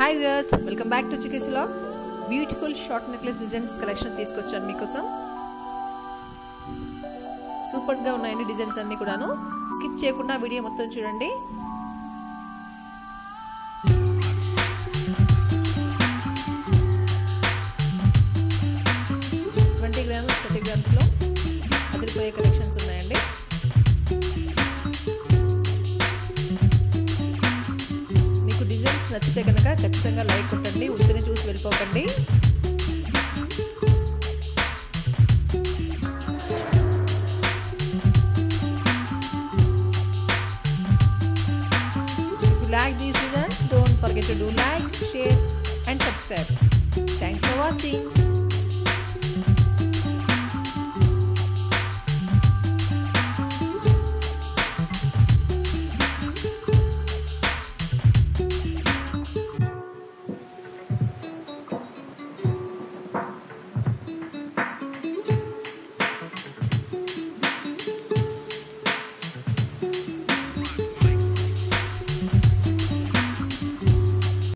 Hi viewers welcome back to చికేసిలా beautiful short necklace designs collection తీసుకొచ్చాను మీకోసం సూపర్గా ఉన్నాయండి డిజైన్స్ అన్నీ కూడాను స్కిప్ చేయకుండా వీడియో మొత్తం చూడండి ట్వంటీ గ్రామ్స్ థర్టీ గ్రామ్స్లో అదిరిపోయే కలెక్షన్స్ ఉన్నాయండి మీకు డిజైన్స్ నచ్చితే కనుక ఖచ్చితంగా లైక్ కొట్టండి ఉత్తిని చూసి వెళ్ళిపోకండి If you like these designs, don't forget to do like, share and subscribe. Thanks for watching.